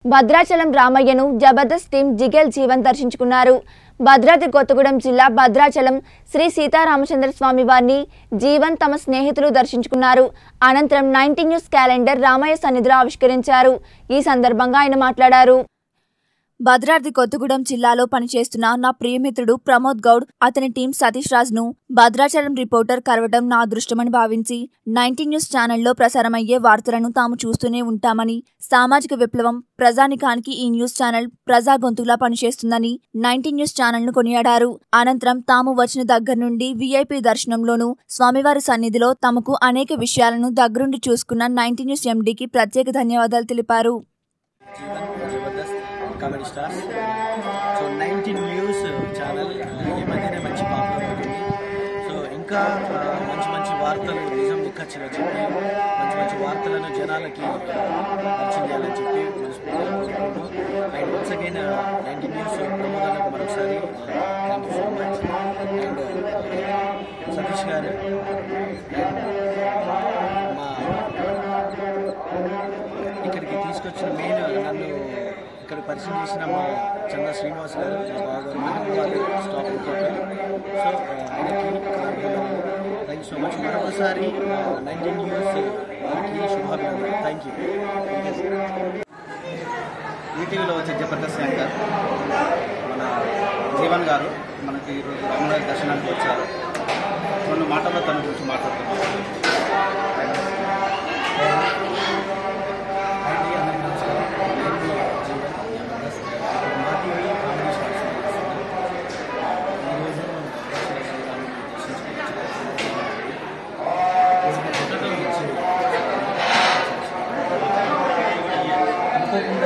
భద్రాచలం రామయ్యను జబర్దస్త్ టీం జిగేల్ జీవన్ దర్శించుకున్నారు భద్రాద్రి కొత్తగూడెం జిల్లా భద్రాచలం శ్రీ సీతారామచంద్ర స్వామి వారిని జీవన్ తమ స్నేహితులు దర్శించుకున్నారు అనంతరం నైన్టీ న్యూస్ క్యాలెండర్ రామయ్య సన్నిధిలో ఆవిష్కరించారు ఈ సందర్భంగా ఆయన మాట్లాడారు భద్రాద్రి కొత్తగూడెం జిల్లాలో పనిచేస్తున్న నా ప్రియమిత్రుడు ప్రమోద్ గౌడ్ అతని టీం సతీష్ రాజ్ ను భద్రాచలం రిపోర్టర్ కలవడం నా అదృష్టమని భావించి నైన్టీ న్యూస్ ఛానల్లో ప్రసారమయ్యే వార్తలను తాము చూస్తూనే ఉంటామని సామాజిక విప్లవం ప్రజానికానికి ఈ న్యూస్ ఛానల్ ప్రజా గొంతులా పనిచేస్తుందని నైన్టీ న్యూస్ ఛానల్ ను కొనియాడారు అనంతరం తాము వచ్చిన దగ్గర నుండి వీఐపీ దర్శనంలోనూ స్వామివారి సన్నిధిలో తమకు అనేక విషయాలను దగ్గరుండి చూసుకున్న నైన్టీ న్యూస్ ఎండీకి ప్రత్యేక ధన్యవాదాలు తెలిపారు Jeevan Jabardasth comedy stars so nineteen news channel ఈ మధ్యనే మంచి పాపులర్ అవుతుంది సో ఇంకా ఆ, మంచి మంచి వార్తలు నిజం నిక్కచ్చిగా చెప్పి మంచి మంచి వార్తలను జనాలకి పరిచయం చేయాలని చెప్పి మనస్ఫూర్తిగా కోరుకుంటూ and once again nineteen news ప్రమోదాలకు మరొకసారి thank you so much and Satish garu and మా ఇక్కడికి తీసుకొచ్చిన మెయిన్ నన్ను ఇక్కడ పరిచయం చేసిన మా చంద్ర శ్రీనివాస్ గారు మా బావగారు మరియు వారి స్టాఫ్ రిపోర్టర్ సో ఆయనకి థ్యాంక్ యూ సో మచ్ మరొకసారి నైన్టీన్ న్యూస్ వారికి శుభాభినందనలు థ్యాంక్ యూ ఈటీవీలో వచ్చే జబర్దస్త్ యాంకర్ మన జీవన్ గారు మనకి ఈరోజు రామరాజు దర్శనానికి వచ్చారు రెండు మాటల్లో తన గురించి మాట్లాడుతున్నాం అండి అందరికీ నమస్కారం నేను జీవన్ జబర్దస్త్ మా టీవీ కామెడీ స్టార్స్ ఈరోజు శ్రీరాముని అనుకోకుండా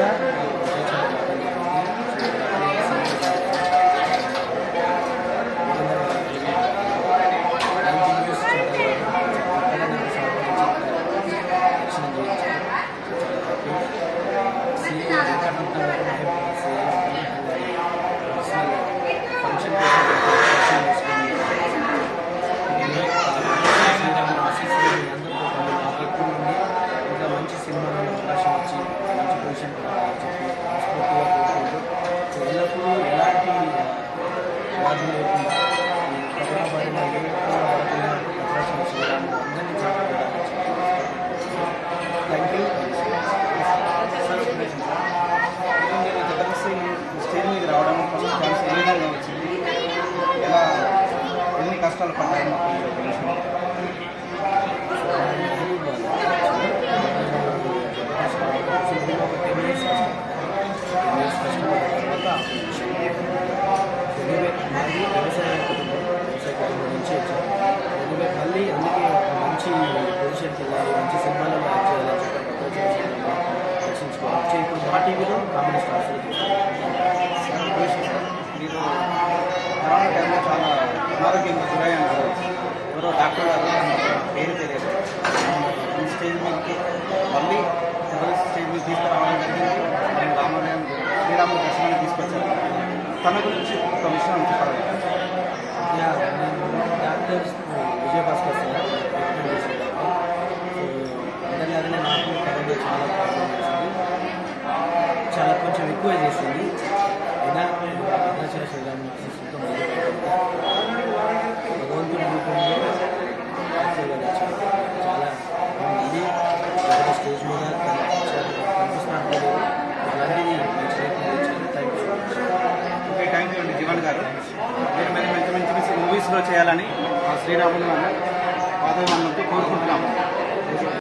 ఇంకా మంచి సినిమాలో అవకాశం ఇచ్చి మంచి పొజిషన్ చెప్పి మనస్ఫూర్తిగా కోరుకుంటూ సో ఎల్లప్పుడూ ఎలాంటి బాధ లేకుండా ఈ కరోనా బారిన ఏ ఒక్కరూ ఆడకుండా అవకాశం చేయడానికి అందరినీ చెప్పడానికి థ్యాంక్ యూ సార్ ఒక నిమిషం సార్. ఇప్పుడు మీరు జబర్దస్త్ ఈ స్టేజ్ మీద రావడం ఫస్ట్ ఛాన్స్ ఏ విధంగా వచ్చింది ఎలా ఎన్ని కష్టాలు పడ్డారు మాకు కొంచెం ఒక నిమిషం. మాది వ్యవసాయ కుటుంబం వ్యవసాయ కుటుంబం నుంచి వచ్చాను ఎనివే మళ్ళీ అందుకే ఒక మంచి పొజిషన్కి వెళ్ళాలి మంచి సినిమాలలో యాక్ట్ చేయాలని చెప్పి ప్రపంచంలో రక్షించుకోవాలి వచ్చి ఇప్పుడు మా టీవీలో కామెడీ స్టార్స్ సార్ ఒక విషయం సార్. మీరు కరోనా టైంలో చాలా అనారోగ్యంగా గురయ్యాను సార్ ఎవరో డాక్టర్ గారు నాకు పేరు తెలియదు ఈ స్టేజ్ మీదకి మళ్ళీ జబర్దస్త్ స్టేజ్ మీద తీసుకురావడం జరిగింది నేను రామాలయం శ్రీరాముల దర్శనాన్ని తీసుకొచ్చాను తన గురించి ఒక విషయం చెప్పాలి యా నేను డాక్టర్స్ విజయభాస్కర్ సార్ అందరిలాగానే నాకు కరోనా చాలా ప్రాబ్లం చేసింది చాలా కొంచెం ఎక్కువ చేసింది అయినా భద్రాచల శ్రీరాముని ఆశీస్సులతో మళ్ళీ భగవంతుడి రూపంలో ఆశీర్వాదం ఇచ్చారు. చాలా మళ్ళీ ఎవరి స్టేజ్ మీద కనిపిస్తున్నట్టు అలాంటిది మంచి రేట్లు ఇచ్చారు thank you so much okay thank you అండి జీవన్ గారు మీరు మరి మంచి మంచి మంచి మూవీస్లో చేయాలని ఆ శ్రీరాములు పాదవంతో కోరుకుంటున్నాము